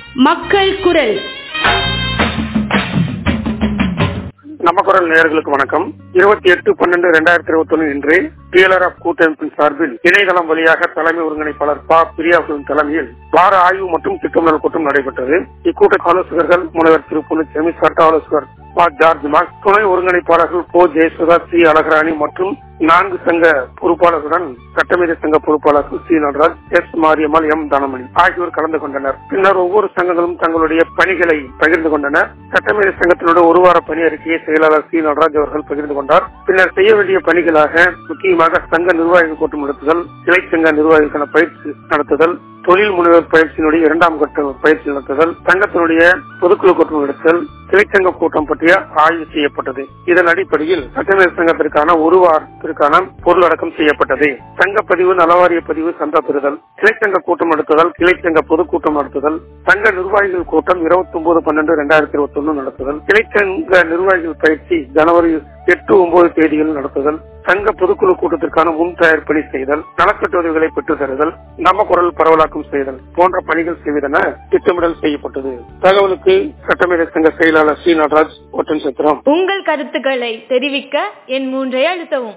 மக்கள் குரல் நம்ம குரல் நேயர்களுக்கு வணக்கம் இருபத்தி எட்டு பன்னெண்டு ரெண்டாயிரத்தி இருபத்தி ஒன்னு இன்று டிஎல்ஆர் ஆஃப் கூட்டமைப்பின் சார்பில் இணையதளம் வழியாக தலைமை ஒருங்கிணைப்பாளர் ப பிரியாவுடன் தலைமையில் வார ஆய்வு மற்றும் திட்டமிடல் கூட்டம் நடைபெற்றது இக்கூட்ட ஆலோசகர்கள் முனைவர் திரு புனிச்செமி சட்ட ஆலோசகர் ப ஜார்ஜ் மார்க் துணை ஒருங்கிணைப்பாளர்கள் போ ஜெயசுதா சி அழகராணி மற்றும் நான்கு சங்க பொறுப்பாளர்களுடன் சட்டமீறி சங்க பொறுப்பாளர்கள் C Nataraj S Mariammal M Thanamani ஆகியோர் கலந்து கொண்டனர் பின்னர் ஒவ்வொரு சங்கங்களும் தங்களுடைய பணிகளை பகிர்ந்து கொண்டனர் சட்டமீறி சங்கத்தினுடைய ஒரு வார பணி அறிக்கையை செயலாளர் சி நடராஜ் அவர்கள் பகிர்ந்து கொண்டார் பின்னர் செய்ய வேண்டிய பணிகளாக முக்கியமாக சங்க நிர்வாகிகள் கூட்டம் நடத்துதல் கிளை சங்க நிர்வாகிகளுக்கான பயிற்சி நடத்துதல் தொழில் முனைவர் பயிற்சியினுடைய இரண்டாம் கட்ட பயிற்சி நடத்துதல் சங்கத்தினுடைய பொதுக்குழு கூட்டம் நடத்தல் கிளைச்சங்க கூட்டம் பற்றிய ஆய்வு செய்யப்பட்டது இதன் அடிப்படையில் சட்டமேல் சங்கத்திற்கான ஒரு வாரத்திற்கான பொருளடக்கம் செய்யப்பட்டது சங்க பதிவு நலவாரிய பதிவு சந்தா பெறுதல் கிளைச்சங்க கூட்டம் நடத்துதல் கிளைச்சங்க பொதுக்கூட்டம் நடத்துதல் சங்க நிர்வாகிகள் கூட்டம் இருபத்தி ஒன்பது பன்னெண்டு இரண்டாயிரத்தி இருபத்தி ஒன்னு நடத்துதல் கிளைச்சங்க நிர்வாகிகள் பயிற்சி ஜனவரி எட்டு ஒன்பது தேதிகள் நடத்துதல் சங்க பொதுக்குழு கூட்டத்திற்கான முன் தயார் பணி செய்தல் நலக்கட்டு உதவிகளை பெற்றுத் தருதல் நம்ம குரல் பரவலாக்கம் செய்தல் போன்ற பணிகள் செய்வதென திட்டமிடல் செய்யப்பட்டது தகவலுக்கு சட்டமேதை சங்க செயலாளர் சி நடராஜ் ஒட்டன் சத்திரம் உங்கள் கருத்துக்களை தெரிவிக்க என் மூன்றை அழுத்தவும்